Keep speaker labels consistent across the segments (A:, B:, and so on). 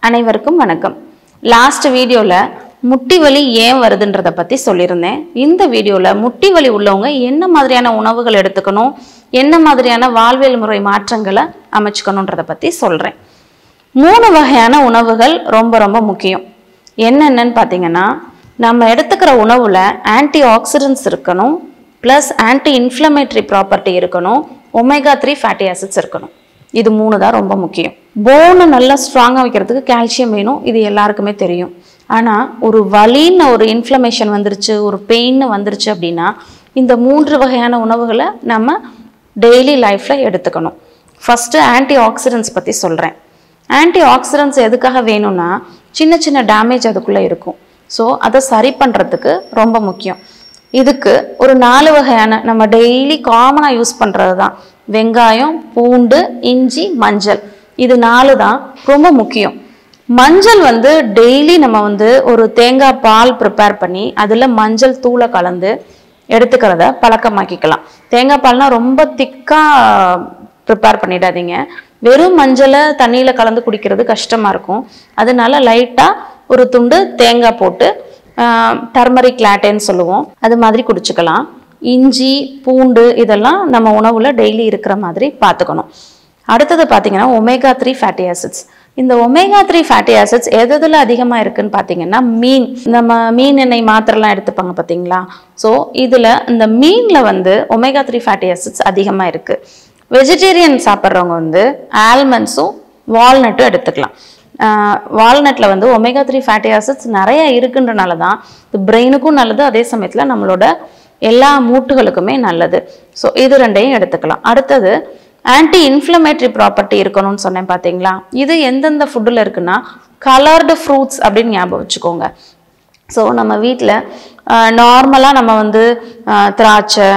A: அனைவருக்கும் வணக்கம் லாஸ்ட் வீடியோவில் முட்டி வலி ஏன் வருதுன்றதை பற்றி சொல்லியிருந்தேன் இந்த வீடியோவில் முட்டி வலி உள்ளவங்க என்ன மாதிரியான உணவுகள் எடுத்துக்கணும் என்ன மாதிரியான வாழ்வியல் முறை மாற்றங்களை அமைச்சுக்கணுன்றதை பற்றி சொல்கிறேன் மூணு வகையான உணவுகள் ரொம்ப ரொம்ப முக்கியம் என்னென்னன்னு பார்த்தீங்கன்னா நம்ம எடுத்துக்கிற உணவில் ஆன்டி ஆக்சிடென்ட்ஸ் இருக்கணும் ப்ளஸ் ஆன்டி இன்ஃப்ளமேட்டரி ப்ராப்பர்ட்டி இருக்கணும் ஒமேகா த்ரீ ஃபேட்டி ஆசிட்ஸ் இருக்கணும் இது மூணு தான் ரொம்ப முக்கியம் போனை நல்லா ஸ்ட்ராங்காக வைக்கிறதுக்கு கால்சியம் வேணும் இது எல்லாருக்குமே தெரியும் ஆனால் ஒரு வலின்னு ஒரு இன்ஃப்ளமேஷன் வந்துருச்சு ஒரு பெயின்னு வந்துருச்சு அப்படின்னா இந்த மூன்று வகையான உணவுகளை நம்ம டெய்லி லைஃப்பில் எடுத்துக்கணும் ஃபஸ்ட்டு ஆன்டி ஆக்சிடென்ட்ஸ் பற்றி சொல்கிறேன் ஆன்டி ஆக்சிடென்ட்ஸ் எதுக்காக வேணும்னா சின்ன சின்ன டேமேஜ் அதுக்குள்ளே இருக்கும் ஸோ அதை சரி பண்ணுறதுக்கு ரொம்ப முக்கியம் இதுக்கு ஒரு நாலு வகையான நம்ம டெய்லி காமனாக யூஸ் பண்ணுறது தான் வெங்காயம் பூண்டு இஞ்சி மஞ்சள் இது நாலு தான் ரொம்ப முக்கியம் மஞ்சள் வந்து டெய்லி நம்ம வந்து ஒரு தேங்காய் பால் ப்ரிப்பேர் பண்ணி அதில் மஞ்சள் தூளை கலந்து எடுத்துக்கிறத பழக்கமாக்கிக்கலாம் தேங்காய் பால்னா ரொம்ப திக்காக ப்ரிப்பேர் பண்ணிடாதீங்க வெறும் மஞ்சளை தண்ணியில் கலந்து குடிக்கிறது கஷ்டமாக இருக்கும் அதனால லைட்டாக ஒரு துண்டு தேங்காய் போட்டு டர்மரிக் லாட்டேன்னு சொல்லுவோம் அது மாதிரி குடிச்சுக்கலாம் இஞ்சி பூண்டு இதெல்லாம் நம்ம உணவில் டெய்லி இருக்கிற மாதிரி பார்த்துக்கணும் அடுத்தது பார்த்தீங்கன்னா ஒமேகா த்ரீ ஃபேட்டி ஆசிட்ஸ் இந்த ஒமேகா த்ரீ ஃபேட்டி ஆசிட்ஸ் எது எதில் அதிகமாக இருக்குன்னு பார்த்தீங்கன்னா மீன் நம்ம மீன் எண்ணெய் மாத்திரைலாம் எடுத்துப்பாங்க பார்த்தீங்களா ஸோ இதில் இந்த மீனில் வந்து ஒமேகா த்ரீ ஃபேட்டி ஆசிட்ஸ் அதிகமாக இருக்குது வெஜிடேரியன் சாப்பிட்றவங்க வந்து ஆல்மண்ட்ஸும் வால்நட்டும் எடுத்துக்கலாம் வால்நட்டில் வந்து ஒமேகா த்ரீ ஃபேட்டி ஆசிட்ஸ் நிறைய இருக்குன்றனால தான் இது பிரெயினுக்கும் நல்லது அதே சமயத்தில் நம்மளோட எல்லா மூட்டுகளுக்குமே நல்லது ஸோ இது ரெண்டையும் எடுத்துக்கலாம் அடுத்தது ஆன்டி இன்ஃப்ளமேட்டரி ப்ராப்பர்ட்டி இருக்கணும்னு சொன்னேன் பார்த்தீங்களா இது எந்தெந்த ஃபுட்டில் இருக்குன்னா கலர்டு ஃப்ரூட்ஸ் அப்படின்னு ஞாபகம் வச்சுக்கோங்க ஸோ நம்ம வீட்டில் நார்மலாக நம்ம வந்து ஆஹ், திராட்சை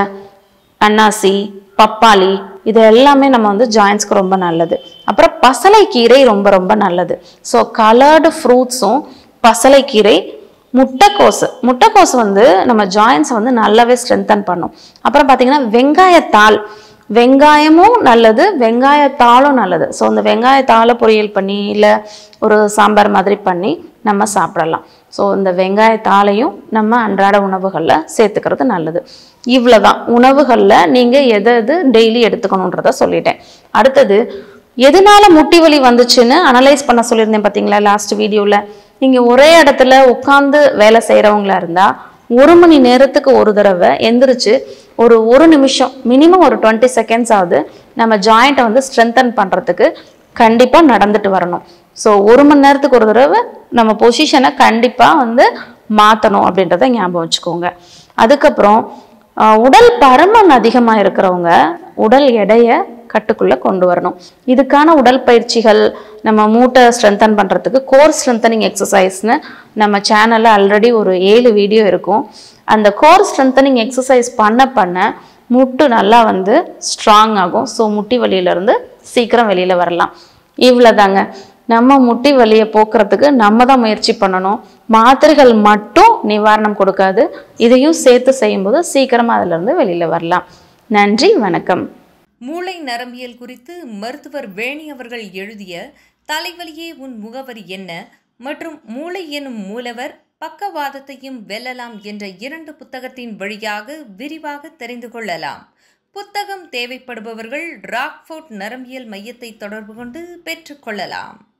A: அன்னாசி பப்பாளி இது எல்லாமே நம்ம வந்து ஜாயின்ஸ்க்கு ரொம்ப நல்லது அப்புறம் பசலைக்கீரை ரொம்ப ரொம்ப நல்லது ஸோ கலர்டு ஃப்ரூட்ஸும் பசலைக்கீரை முட்டைக்கோசு முட்டைக்கோசு வந்து நம்ம ஜாயின்ஸை வந்து நல்லாவே ஸ்ட்ரென்தன் பண்ணும் அப்புறம் பார்த்தீங்கன்னா வெங்காயத்தாள் வெங்காயமும் நல்லது வெங்காயத்தாளும் நல்லது ஸோ அந்த வெங்காயத்தாளை பொரியல் பண்ணி இல்லை ஒரு சாம்பார் மாதிரி பண்ணி நம்ம சாப்பிடலாம் ஸோ இந்த வெங்காயத்தாளையும் நம்ம அன்றாட உணவுகளில் சேர்த்துக்கிறது நல்லது இவ்வளோதான் உணவுகளில் நீங்கள் எதை எது டெய்லி எடுத்துக்கணுன்றத சொல்லிட்டேன் அடுத்தது எதனால முட்டி வலி வந்துச்சுன்னு அனலைஸ் பண்ண சொல்லியிருந்தேன் பார்த்தீங்களா லாஸ்ட் வீடியோவில் நீங்கள் ஒரே இடத்துல உட்காந்து வேலை செய்கிறவங்களா இருந்தால் ஒரு மணி நேரத்துக்கு ஒரு தடவை எந்திரிச்சு ஒரு ஒரு நிமிஷம் மினிமம் ஒரு டுவெண்ட்டி செகண்ட்ஸ் ஆகுது நம்ம ஜாயிண்ட்டை வந்து ஸ்ட்ரென்தன் பண்ணுறதுக்கு கண்டிப்பாக நடந்துட்டு வரணும் ஸோ ஒரு மணி நேரத்துக்கு ஒரு தடவை நம்ம பொசிஷனை கண்டிப்பாக வந்து மாற்றணும் அப்படின்றத ஞாபகம் வச்சுக்கோங்க அதுக்கப்புறம் ஆஹ், உடல் பருமன் அதிகமாக இருக்கிறவங்க உடல் எடையை கட்டுக்குள்ளே கொண்டு வரணும் இதுக்கான உடற்பயிற்சிகள் நம்ம மூட்டை ஸ்ட்ரென்தன் பண்ணுறதுக்கு கோர் ஸ்ட்ரென்தனிங் எக்ஸசைஸ்னு நம்ம சேனலில் ஆல்ரெடி ஒரு ஏழு வீடியோ இருக்கும் அந்த கோர் ஸ்ட்ரென்தனிங் எக்ஸசைஸ் பண்ண பண்ண முட்டு நல்லா வந்து ஸ்ட்ராங் ஆகும் ஸோ முட்டி வலியிலேருந்து சீக்கிரம் வெளியில் வரலாம் இவ்வளோதாங்க நம்ம முட்டி வலியை போக்குறதுக்கு நம்ம தான் முயற்சி பண்ணணும் மாத்திரைகள் மட்டும் நிவாரணம் கொடுக்காது இதையும் சேர்த்து செய்யும்போது சீக்கிரமாக அதிலிருந்து வெளியில் வரலாம் நன்றி வணக்கம்
B: மூளை நரம்பியல் குறித்து மருத்துவர் வேணி அவர்கள் எழுதிய தலைவலியே உன் முகவரி என்ன மற்றும் மூளை எனும் மூலவர் பக்கவாதத்தையும் வெல்லலாம் என்ற இரண்டு புத்தகத்தின் வழியாக விரிவாக தெரிந்து கொள்ளலாம் புத்தகம் தேவைப்படுபவர்கள் ராக்ஃபோர்ட் நரம்பியல் மையத்தை தொடர்பு கொண்டு பெற்றுக்கொள்ளலாம்